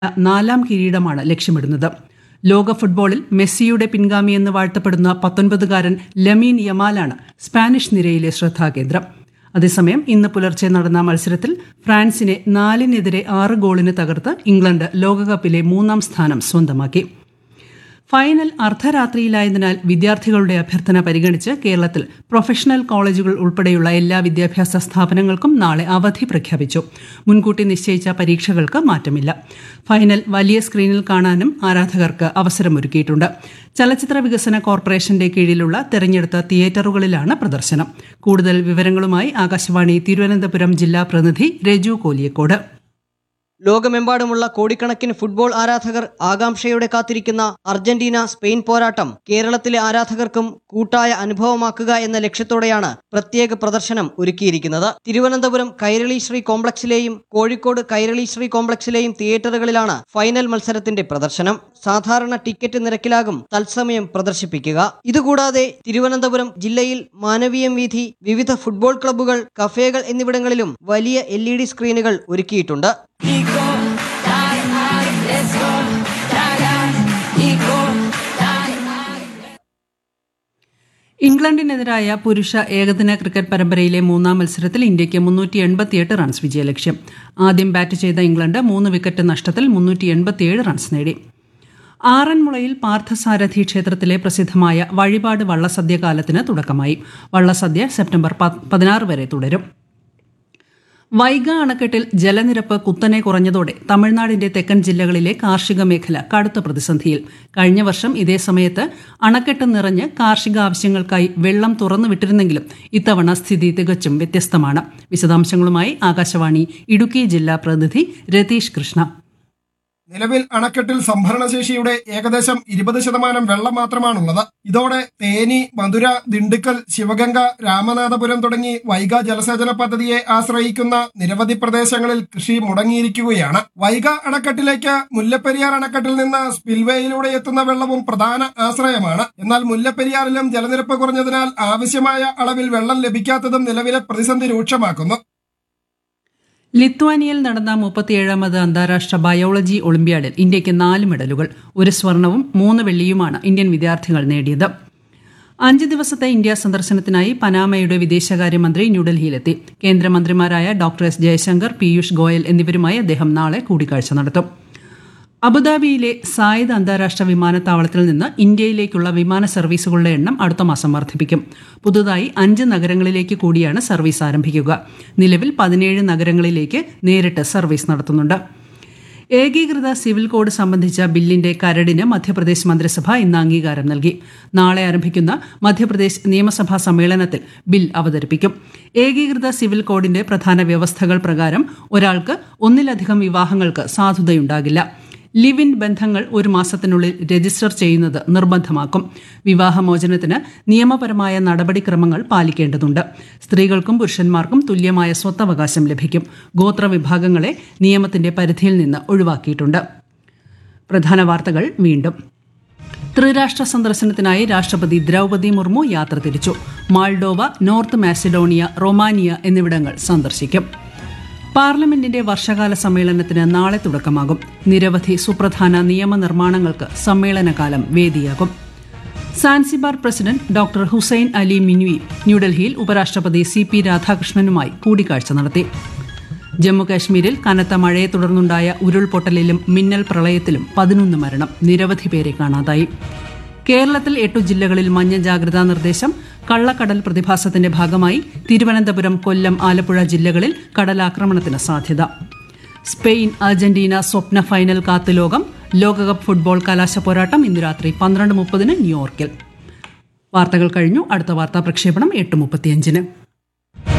നാലാം കിരീടമാണ് ലക്ഷ്യമിടുന്നത് ലോക ഫുട്ബോളിൽ മെസ്സിയുടെ പിൻഗാമിയെന്ന് വാഴ്ത്തപ്പെടുന്ന പത്തൊൻപതുകാരൻ ലമീൻ യമാലാണ് സ്പാനിഷ് നിരയിലെ ശ്രദ്ധാകേന്ദ്രം അതേസമയം ഇന്ന് പുലർച്ചെ നടന്ന മത്സരത്തിൽ ഫ്രാൻസിനെ നാലിനെതിരെ ആറ് ഗോളിന് തകർത്ത് ഇംഗ്ലണ്ട് ലോകകപ്പിലെ മൂന്നാം സ്ഥാനം സ്വന്തമാക്കി ഫൈനൽ അർദ്ധരാത്രിയിലായതിനാൽ വിദ്യാർത്ഥികളുടെ അഭ്യർത്ഥന പരിഗണിച്ച് കേരളത്തിൽ പ്രൊഫഷണൽ കോളേജുകൾ ഉൾപ്പെടെയുള്ള എല്ലാ വിദ്യാഭ്യാസ സ്ഥാപനങ്ങൾക്കും നാളെ അവധി പ്രഖ്യാപിച്ചു മുൻകൂട്ടി നിശ്ചയിച്ച പരീക്ഷകൾക്ക് മാറ്റമില്ല ഫൈനൽ വലിയ സ്ക്രീനിൽ കാണാനും ആരാധകർക്ക് അവസരമൊരുക്കിയിട്ടുണ്ട് ചലച്ചിത്ര വികസന കോർപ്പറേഷന്റെ കീഴിലുള്ള തെരഞ്ഞെടുത്ത തിയേറ്ററുകളിലാണ് പ്രദർശനം കൂടുതൽ വിവരങ്ങളുമായി ആകാശവാണി തിരുവനന്തപുരം ജില്ലാ പ്രതിനിധി രജു കോലിയക്കോട് ലോകമെമ്പാടുമുള്ള കോടിക്കണക്കിന് ഫുട്ബോൾ ആരാധകർ ആകാംക്ഷയോടെ കാത്തിരിക്കുന്ന അർജന്റീന സ്പെയിൻ പോരാട്ടം കേരളത്തിലെ ആരാധകർക്കും കൂട്ടായ അനുഭവമാക്കുക എന്ന ലക്ഷ്യത്തോടെയാണ് പ്രത്യേക പ്രദർശനം ഒരുക്കിയിരിക്കുന്നത് തിരുവനന്തപുരം കൈരളി ശ്രീ കോംപ്ലക്സിലെയും കോഴിക്കോട് കൈരളി ശ്രീ കോംപ്ലക്സിലെയും തിയേറ്ററുകളിലാണ് ഫൈനൽ മത്സരത്തിന്റെ പ്രദർശനം സാധാരണ ടിക്കറ്റ് നിരക്കിലാകും തത്സമയം പ്രദർശിപ്പിക്കുക ഇതുകൂടാതെ തിരുവനന്തപുരം ജില്ലയിൽ മാനവീയം വീഥി വിവിധ ഫുട്ബോൾ ക്ലബ്ബുകൾ കഫേകൾ എന്നിവിടങ്ങളിലും വലിയ എൽ സ്ക്രീനുകൾ ഒരുക്കിയിട്ടുണ്ട് ഇംഗ്ലണ്ടിനെതിരായ പുരുഷ ഏകദിന ക്രിക്കറ്റ് പരമ്പരയിലെ മൂന്നാം മത്സരത്തിൽ ഇന്ത്യയ്ക്ക് മുന്നൂറ്റി എൺപത്തിയെട്ട് റൺസ് വിജയലക്ഷ്യം ആദ്യം ബാറ്റ് ചെയ്ത ഇംഗ്ലണ്ട് മൂന്ന് വിക്കറ്റ് നഷ്ടത്തിൽ മുന്നൂറ്റി എൺപത്തിയേഴ് റൺസ് നേടി ആറന്മുളയിൽ പാർത്ഥസാരഥി ക്ഷേത്രത്തിലെ പ്രസിദ്ധമായ വഴിപാട് വള്ളസദ്യ കാലത്തിന് തുടക്കമായി വള്ളസദ്യ സെപ്റ്റംബർ പതിനാറ് വരെ തുടരും വൈഗ അണക്കെട്ടിൽ ജലനിരപ്പ് കുത്തനെ കുറഞ്ഞതോടെ തമിഴ്നാടിന്റെ തെക്കൻ ജില്ലകളിലെ കാർഷിക മേഖല കടുത്ത പ്രതിസന്ധിയിൽ കഴിഞ്ഞ വർഷം ഇതേ സമയത്ത് അണക്കെട്ട് നിറഞ്ഞ് കാർഷിക ആവശ്യങ്ങൾക്കായി വെള്ളം തുറന്നു വിട്ടിരുന്നെങ്കിലും ഇത്തവണ സ്ഥിതി തികച്ചും വ്യത്യസ്തമാണ് വിശദാംശങ്ങളുമായി ആകാശവാണി ഇടുക്കി ജില്ലാ പ്രതിനിധി രതീഷ് കൃഷ്ണ നിലവിൽ അണക്കെട്ടിൽ സംഭരണശേഷിയുടെ ഏകദേശം ഇരുപത് ശതമാനം വെള്ളം മാത്രമാണുള്ളത് ഇതോടെ തേനി മധുര ദിണ്ടുക്കൽ ശിവഗംഗ രാമനാഥപുരം തുടങ്ങി വൈഗ ജലസേചന പദ്ധതിയെ ആശ്രയിക്കുന്ന നിരവധി പ്രദേശങ്ങളിൽ കൃഷി മുടങ്ങിയിരിക്കുകയാണ് വൈഗ അണക്കെട്ടിലേക്ക് മുല്ലപ്പെരിയാർ അണക്കെട്ടിൽ നിന്ന് സ്പിൽവേയിലൂടെ എത്തുന്ന വെള്ളവും പ്രധാന ആശ്രയമാണ് എന്നാൽ മുല്ലപ്പെരിയാറിലും ജലനിരപ്പ് കുറഞ്ഞതിനാൽ ആവശ്യമായ അളവിൽ വെള്ളം ലഭിക്കാത്തതും നിലവിലെ പ്രതിസന്ധി രൂക്ഷമാക്കുന്നു ലിത്വാനിയയിൽ നടന്ന മുപ്പത്തിയേഴാമത് അന്താരാഷ്ട്ര ബയോളജി ഒളിമ്പ്യാഡിൽ ഇന്ത്യയ്ക്ക് നാല് മെഡലുകൾ ഒരു സ്വർണവും മൂന്ന് വെള്ളിയുമാണ് ഇന്ത്യൻ വിദ്യാർത്ഥികൾ നേടിയത് അഞ്ച് ദിവസത്തെ ഇന്ത്യ സന്ദർശനത്തിനായി പനാമയുടെ വിദേശകാര്യമന്ത്രി ന്യൂഡൽഹിയിലെത്തി കേന്ദ്രമന്ത്രിമാരായ ഡോക്ടർ എസ് ജയശങ്കർ പീയൂഷ് ഗോയൽ എന്നിവരുമായി അദ്ദേഹം നാളെ കൂടിക്കാഴ്ച നടത്തും അബുദാബിയിലെ സായിദ് അന്താരാഷ്ട്ര വിമാനത്താവളത്തിൽ നിന്ന് ഇന്ത്യയിലേക്കുള്ള വിമാന സർവീസുകളുടെ എണ്ണം അടുത്ത മാസം വർദ്ധിപ്പിക്കും പുതുതായി അഞ്ച് നഗരങ്ങളിലേക്ക് കൂടിയാണ് സർവീസ് ആരംഭിക്കുക നിലവിൽ പതിനേഴ് നഗരങ്ങളിലേക്ക് നേരിട്ട് സർവീസ് നടത്തുന്നുണ്ട് ഏകീകൃത സിവിൽ കോഡ് സംബന്ധിച്ച ബില്ലിന്റെ കരടിന് മധ്യപ്രദേശ് മന്ത്രിസഭ ഇന്ന് അംഗീകാരം നൽകി നാളെ ആരംഭിക്കുന്ന മധ്യപ്രദേശ് നിയമസഭാ സമ്മേളനത്തിൽ ബിൽ അവതരിപ്പിക്കും ഏകീകൃത സിവിൽ കോഡിന്റെ പ്രധാന വ്യവസ്ഥകൾ പ്രകാരം ഒരാൾക്ക് ഒന്നിലധികം വിവാഹങ്ങൾക്ക് സാധുതയുണ്ടാകില്ല ലിവ് ഇൻ ബന്ധങ്ങൾ ഒരു മാസത്തിനുള്ളിൽ രജിസ്റ്റർ ചെയ്യുന്നത് നിർബന്ധമാക്കും വിവാഹമോചനത്തിന് നിയമപരമായ നടപടിക്രമങ്ങൾ പാലിക്കേണ്ടതുണ്ട് സ്ത്രീകൾക്കും പുരുഷന്മാർക്കും തുല്യമായ സ്വത്തവകാശം ലഭിക്കും ഗോത്രവിഭാഗങ്ങളെ നിയമത്തിന്റെ പരിധിയിൽ നിന്ന് ഒഴിവാക്കിയിട്ടുണ്ട് പ്രധാന വാർത്തകൾ വീണ്ടും ത്രിരാഷ്ട്ര സന്ദർശനത്തിനായി രാഷ്ട്രപതി ദ്രൗപതി മുർമു യാത്ര തിരിച്ചു മാൾഡോവ നോർത്ത് മാസിഡോണിയ റൊമാനിയ എന്നിവിടങ്ങൾ സന്ദർശിക്കും പാർലമെന്റിന്റെ വർഷകാല സമ്മേളനത്തിന് നാളെ തുടക്കമാകും നിരവധി സുപ്രധാന നിയമനിർമ്മാണങ്ങൾക്ക് സമ്മേളനകാലം വേദിയാകും Zanzibar president doctor Hussein Ali Mwinyi ന്യൂഡൽഹിയിൽ ഉപരാഷ്ട്രപതി സി പി രാധാകൃഷ്ണനുമായി കൂടിക്കാഴ്ച നടത്തി ജമ്മുകാശ്മീരിൽ കനത്ത മഴയെ തുടർന്നുണ്ടായ ഉരുൾപൊട്ടലിലും മിന്നൽ പ്രളയത്തിലും പതിനൊന്ന് മരണം നിരവധി പേരെ കാണാതായി കേരളത്തിൽ എട്ടു ജില്ലകളിൽ മഞ്ഞ ജാഗ്രതാ നിർദ്ദേശം കള്ളക്കടൽ പ്രതിഭാസത്തിന്റെ ഭാഗമായി തിരുവനന്തപുരം കൊല്ലം ആലപ്പുഴ ജില്ലകളിൽ കടലാക്രമണത്തിന് സാധ്യത സ്പെയിൻ അർജന്റീന സ്വപ്ന ഫൈനൽ കാത്ത് ലോകം ലോകകപ്പ് ഫുട്ബോൾ കലാശ പോരാട്ടം ഇന്ന് രാത്രി പന്ത്രണ്ട് മുപ്പതിന് ന്യൂയോർക്കിൽ വാർത്തകൾ കഴിഞ്ഞു അടുത്ത വാർത്താ പ്രക്ഷേപണം എട്ട് മുപ്പത്തിയഞ്ചിന്